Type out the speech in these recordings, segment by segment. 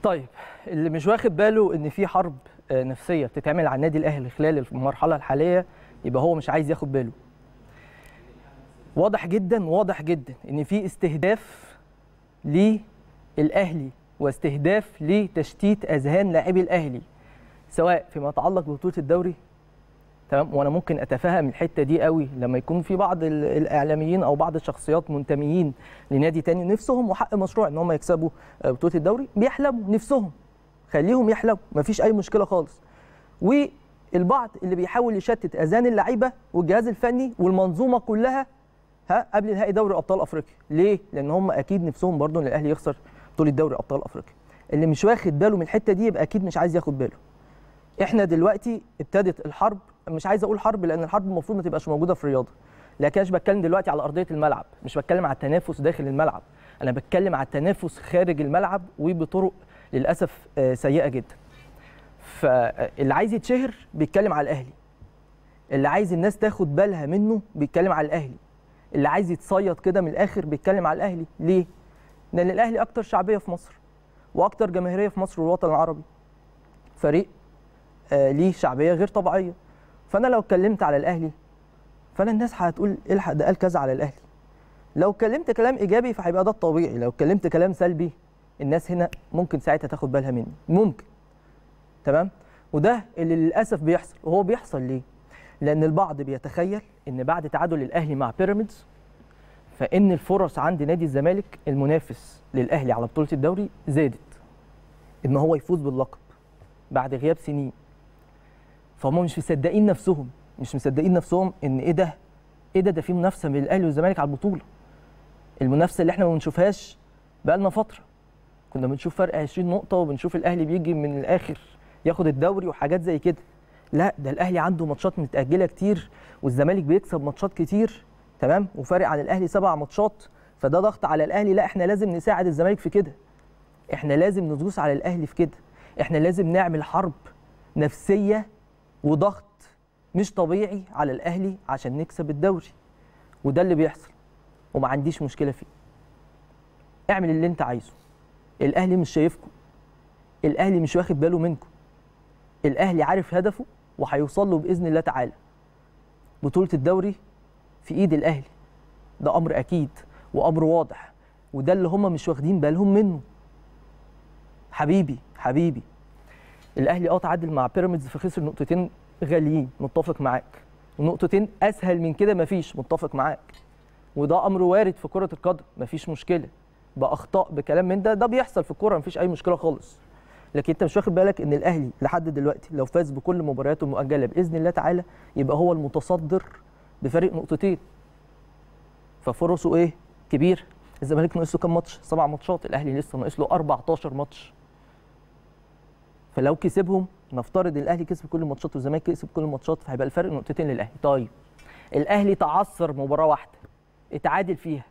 طيب اللي مش واخد باله ان في حرب آه، نفسيه بتتعمل على النادي الاهلي خلال المرحله الحاليه يبقى هو مش عايز ياخد باله واضح جدا واضح جدا ان في استهداف للاهلي واستهداف لتشتيت اذهان لاعبي الاهلي سواء فيما يتعلق ببطوله الدوري تمام وانا ممكن اتفهم الحته دي قوي لما يكون في بعض ال- الاعلاميين او بعض الشخصيات منتميين لنادي تاني نفسهم وحق مشروع ان هم يكسبوا آه، بطوله الدوري بيحلموا نفسهم خليهم يحلموا مفيش اي مشكله خالص والبعض اللي بيحاول يشتت اذهان اللعيبه والجهاز الفني والمنظومه كلها ها قبل نهائي دوري ابطال افريقيا ليه لان هم اكيد نفسهم برضه ان الاهلي يخسر بطوله دوري ابطال افريقيا اللي مش واخد باله من الحته دي يبقى اكيد مش عايز ياخد باله احنا دلوقتي ابتدت الحرب مش عايز اقول حرب لان الحرب المفروض ما تبقاش موجوده في الرياضه لكن مش بتكلم دلوقتي على ارضيه الملعب مش بتكلم على التنافس داخل الملعب انا بتكلم على التنافس خارج الملعب وبطرق للاسف آه، سيئه جدا فاللي عايز يتشهر بيتكلم على الاهلي اللي عايز الناس تاخد بالها منه بيتكلم على الاهلي اللي عايز يتصيد كده من الاخر بيتكلم على الاهلي ليه لان الاهلي اكتر شعبيه في مصر واكتر جماهيريه في مصر والوطن العربي فريق آه، ليه شعبيه غير طبيعيه فانا لو اتكلمت على الاهلي فانا الناس هتقول الحق ده قال كذا على الاهلي لو اتكلمت كلام ايجابي فهيبقى ده الطبيعي لو اتكلمت كلام سلبي الناس هنا ممكن ساعتها تاخد بالها مني ممكن تمام وده اللي للاسف بيحصل وهو بيحصل ليه لان البعض بيتخيل ان بعد تعادل الاهلي مع بيراميدز فان الفرص عند نادي الزمالك المنافس للاهلي على بطوله الدوري زادت ان هو يفوز باللقب بعد غياب سنين فهم مش مصدقين نفسهم مش مصدقين نفسهم ان ايه ده ايه ده ده في منافسه بين الاهلي والزمالك على البطوله المنافسه اللي احنا ما بنشوفهاش بقالنا فتره كنا بنشوف فرق 20 نقطه وبنشوف الاهلي بيجي من الاخر ياخد الدوري وحاجات زي كده لا ده الاهلي عنده ماتشات متاجله كتير والزمالك بيكسب ماتشات كتير تمام وفارق عن الاهلي سبع ماتشات فده ضغط على الاهلي لا احنا لازم نساعد الزمالك في كده احنا لازم ندوس على الاهلي في كده احنا لازم نعمل حرب نفسيه وضغط مش طبيعي على الاهلي عشان نكسب الدوري وده اللي بيحصل وما عنديش مشكله فيه اعمل اللي انت عايزه الاهلي مش شايفكم الاهلي مش واخد باله منكم الاهلي عارف هدفه وهيوصل له باذن الله تعالى بطوله الدوري في ايد الاهلي ده امر اكيد وامر واضح وده اللي هم مش واخدين بالهم منه حبيبي حبيبي الاهلي اه تعادل مع بيراميدز فخسر نقطتين غاليين متفق معاك ونقطتين اسهل من كده مفيش متفق معاك وده امر وارد في كره القدم مفيش مشكله باخطاء بكلام من ده ده بيحصل في الكوره مفيش اي مشكله خالص لكن انت مش واخد بالك ان الاهلي لحد دلوقتي لو فاز بكل مبارياته المؤجله باذن الله تعالى يبقى هو المتصدر بفارق نقطتين ففرصه ايه كبير الزمالك ناقص له كام ماتش سبع ماتشات الاهلي لسه ناقص له 14 ماتش فلو كسبهم نفترض الاهلي كسب كل الماتشات والزمالك كسب كل الماتشات فهيبقى الفرق نقطتين للاهلي طيب الاهلي تعثر مباراه واحده اتعادل فيها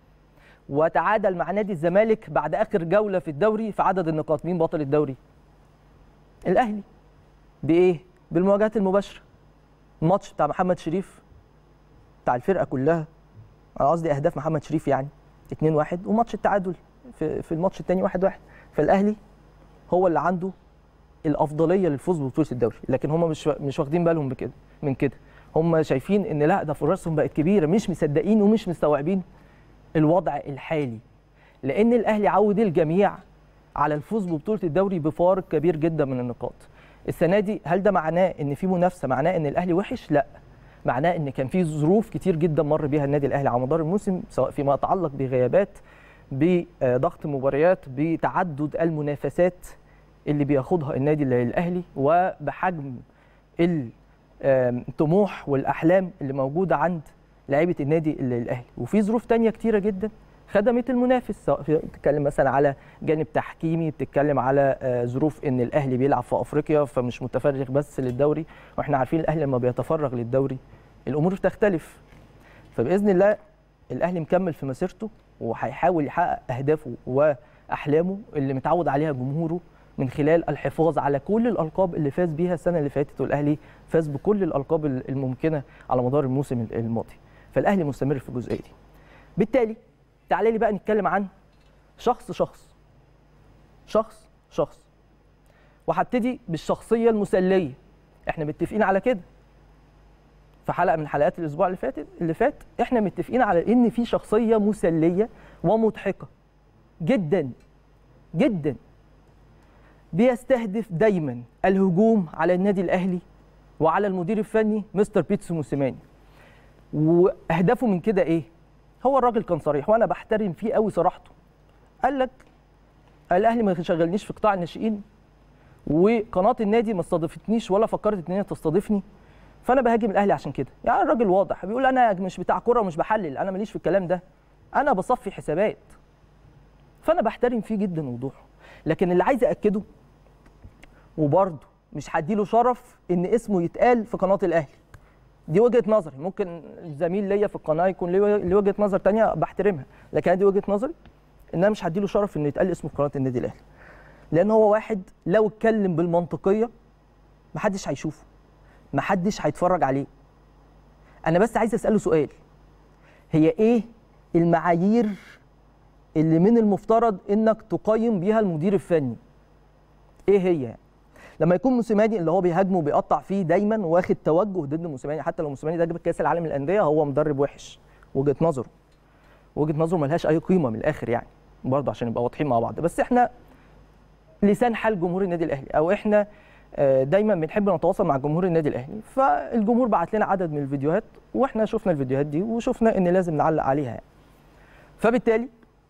وتعادل مع نادي الزمالك بعد اخر جوله في الدوري في عدد النقاط مين بطل الدوري الاهلي بايه بالمواجهات المباشره الماتش بتاع محمد شريف بتاع الفرقه كلها انا قصدي اهداف محمد شريف يعني 2 1 وماتش التعادل في في الماتش الثاني 1 1 فالاهلي هو اللي عنده الافضليه للفوز ببطوله الدوري لكن هم مش مش واخدين بالهم بكده من كده هم شايفين ان لا ده فرصهم بقت كبيره مش مصدقين ومش مستوعبين الوضع الحالي لان الاهلي عود الجميع على الفوز ببطوله الدوري بفارق كبير جدا من النقاط السنه دي هل ده معناه ان في منافسه معناه ان الاهلي وحش لا معناه ان كان في ظروف كتير جدا مر بيها النادي الاهلي على مدار الموسم سواء فيما يتعلق بغيابات بضغط مباريات بتعدد المنافسات اللي بياخدها النادي الاهلي وبحجم الطموح والاحلام اللي موجوده عند لعيبه النادي الاهلي وفي ظروف تانية كتيره جدا خدمت المنافس سواء بتتكلم مثلا على جانب تحكيمي بتتكلم على ظروف ان الاهلي بيلعب في افريقيا فمش متفرغ بس للدوري واحنا عارفين الاهلي لما بيتفرغ للدوري الامور بتختلف فباذن الله الاهلي مكمل في مسيرته وهيحاول يحقق اهدافه واحلامه اللي متعود عليها جمهوره من خلال الحفاظ على كل الالقاب اللي فاز بيها السنه اللي فاتت والاهلي فاز بكل الالقاب الممكنه على مدار الموسم الماضي فالاهلي مستمر في الجزئيه دي بالتالي تعالى لي بقى نتكلم عن شخص شخص شخص شخص وهبتدي بالشخصيه المسليه احنا متفقين على كده في حلقه من حلقات الاسبوع اللي فات اللي فات احنا متفقين على ان في شخصيه مسليه ومضحكه جدا جدا بيستهدف دايما الهجوم على النادي الاهلي وعلى المدير الفني مستر بيتسو موسيماني واهدافه من كده ايه هو الراجل كان صريح وانا بحترم فيه قوي صراحته قال لك الاهلي ما شغلنيش في قطاع الناشئين وقناه النادي ما استضافتنيش ولا فكرت ان هي تستضيفني فانا بهاجم الاهلي عشان كده يعني الراجل واضح بيقول انا مش بتاع كوره ومش بحلل انا ماليش في الكلام ده انا بصفي حسابات فانا بحترم فيه جدا وضوحه لكن اللي عايز اكده وبرضه مش هديله شرف ان اسمه يتقال في قناه الاهلي دي وجهه نظري ممكن زميل ليا في القناه يكون ليه وجهه نظر تانية بحترمها لكن دي وجهه نظري ان انا مش هديله شرف انه يتقال اسمه في قناه النادي الاهلي لان هو واحد لو اتكلم بالمنطقيه محدش هيشوفه محدش هيتفرج عليه انا بس عايز اساله سؤال هي ايه المعايير اللي من المفترض انك تقيم بيها المدير الفني ايه هي لما يكون موسيماني اللي هو بيهاجمه وبيقطع فيه دايما واخد توجه ضد موسيماني حتى لو موسيماني ده جاب كاس العالم للانديه هو مدرب وحش وجهه نظره وجهه نظره ملهاش اي قيمه من الاخر يعني برضه عشان نبقى واضحين مع بعض بس احنا لسان حال جمهور النادي الاهلي او احنا دايما بنحب نتواصل مع جمهور النادي الاهلي فالجمهور بعت لنا عدد من الفيديوهات واحنا شفنا الفيديوهات دي وشفنا ان لازم نعلق عليها يعني. فبالتالي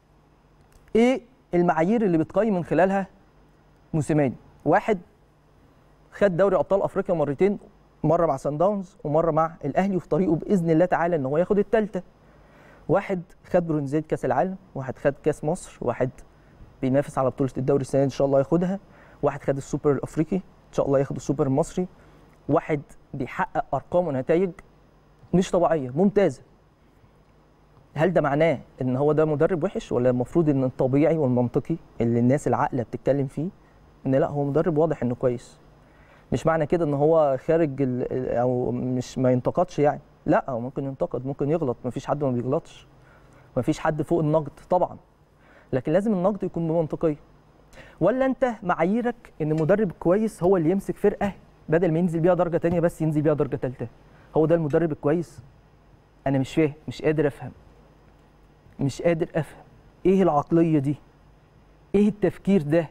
ايه المعايير اللي بتقيم من خلالها موسيماني واحد خد دوري ابطال افريقيا مرتين مره مع سان داونز ومره مع الاهلي وفي طريقه باذن الله تعالى ان هو ياخد الثالثه واحد خد برونزيه كاس العالم واحد خد كاس مصر واحد بينافس على بطوله الدوري السنه دي ان شاء الله ياخدها واحد خد السوبر الافريقي ان شاء الله ياخد السوبر المصري واحد بيحقق ارقام ونتائج مش طبيعيه ممتازه هل ده معناه ان هو ده مدرب وحش ولا المفروض ان الطبيعي والمنطقي اللي الناس العاقله بتتكلم فيه ان لا هو مدرب واضح انه كويس مش معنى كده ان هو خارج او مش ما ينتقدش يعني لا هو ممكن ينتقد ممكن يغلط مفيش حد ما بيغلطش مفيش حد فوق النقد طبعا لكن لازم النقد يكون بمنطقيه ولا انت معاييرك ان مدرب كويس هو اللي يمسك فرقه بدل ما ينزل بيها درجه تانية بس ينزل بيها درجه ثالثه هو ده المدرب الكويس انا مش فاهم مش قادر افهم مش قادر افهم ايه العقليه دي ايه التفكير ده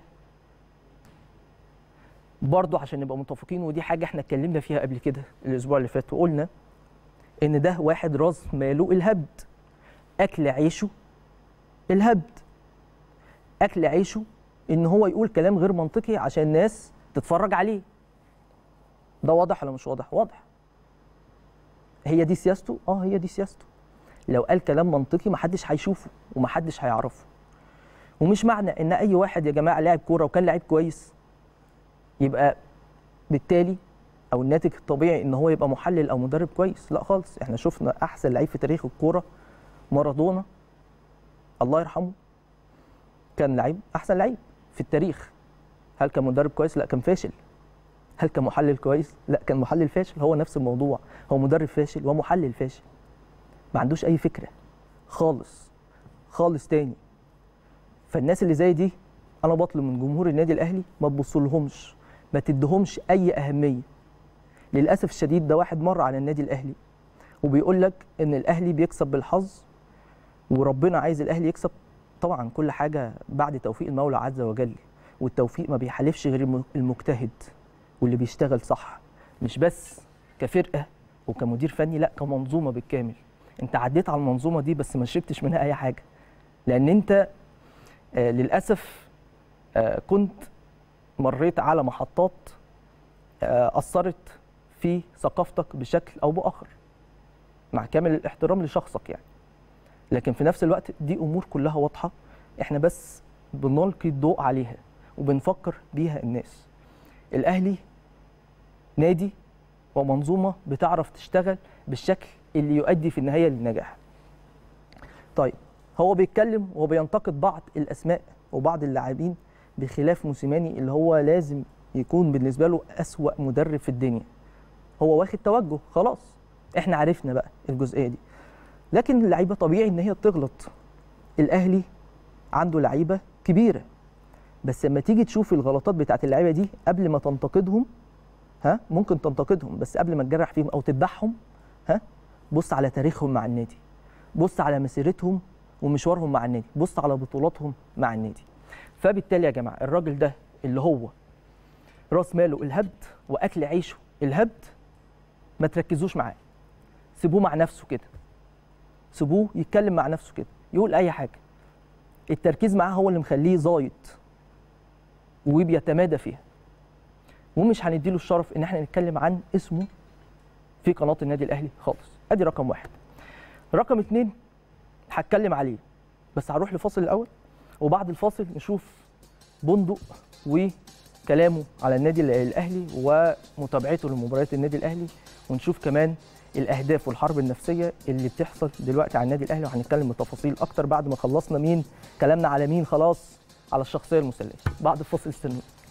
برضه عشان نبقى متفقين ودي حاجه احنا اتكلمنا فيها قبل كده الاسبوع اللي فات وقلنا ان ده واحد راس ماله الهبد اكل عيشه الهبد اكل عيشه ان هو يقول كلام غير منطقي عشان الناس تتفرج عليه ده واضح ولا مش واضح واضح هي دي سياسته اه هي دي سياسته لو قال كلام منطقي محدش هيشوفه ومحدش هيعرفه ومش معنى ان اي واحد يا جماعه لاعب كوره وكان لاعب كويس يبقى بالتالي او الناتج الطبيعي ان هو يبقى محلل او مدرب كويس لا خالص احنا شفنا احسن لعيب في تاريخ الكوره مارادونا الله يرحمه كان لعيب احسن لعيب في التاريخ هل كان مدرب كويس لا كان فاشل هل كان محلل كويس لا كان محلل فاشل هو نفس الموضوع هو مدرب فاشل ومحلل فاشل ما عندوش اي فكره خالص خالص تاني فالناس اللي زي دي انا بطلب من جمهور النادي الاهلي ما تبصلهمش ما تدهمش اي اهميه للاسف الشديد ده واحد مر على النادي الاهلي وبيقول لك ان الاهلي بيكسب بالحظ وربنا عايز الاهلي يكسب طبعا كل حاجه بعد توفيق المولى عز وجل والتوفيق ما بيحالفش غير المجتهد واللي بيشتغل صح مش بس كفرقه وكمدير فني لا كمنظومه بالكامل انت عديت على المنظومه دي بس ما شربتش منها اي حاجه لان انت آه للاسف آه كنت مريت على محطات آه اثرت في ثقافتك بشكل او باخر مع كامل الاحترام لشخصك يعني لكن في نفس الوقت دي امور كلها واضحه احنا بس بنلقي الضوء عليها وبنفكر بيها الناس الاهلي نادي ومنظومه بتعرف تشتغل بالشكل اللي يؤدي في النهايه للنجاح طيب هو بيتكلم وبينتقد بعض الاسماء وبعض اللاعبين بخلاف موسيماني اللي هو لازم يكون بالنسبه له اسوا مدرب في الدنيا هو واخد توجه خلاص احنا عرفنا بقى الجزئيه دي لكن اللعيبه طبيعي ان هي تغلط الاهلي عنده لعيبه كبيره بس لما تيجي تشوف الغلطات بتاعت اللعيبه دي قبل ما تنتقدهم ها ممكن تنتقدهم بس قبل ما تجرح فيهم او تذبحهم ها بص على تاريخهم مع النادي بص على مسيرتهم ومشوارهم مع النادي بص على بطولاتهم مع النادي فبالتالي يا جماعه الراجل ده اللي هو راس ماله الهبد واكل عيشه الهبد ما تركزوش معاه سيبوه مع نفسه كده سيبوه يتكلم مع نفسه كده يقول اي حاجه التركيز معاه هو اللي مخليه زايط وبيتمادى فيها ومش هنديله الشرف ان احنا نتكلم عن اسمه في قناه النادي الاهلي خالص ادي رقم واحد رقم اتنين هتكلم عليه بس هروح لفاصل الاول وبعد الفاصل نشوف بندق وكلامه على النادي الاهلي ومتابعته لمباريات النادي الاهلي ونشوف كمان الاهداف والحرب النفسيه اللي بتحصل دلوقتي على النادي الاهلي وهنتكلم بتفاصيل اكتر بعد ما خلصنا مين كلامنا على مين خلاص على الشخصيه المسليه بعد الفاصل استنوا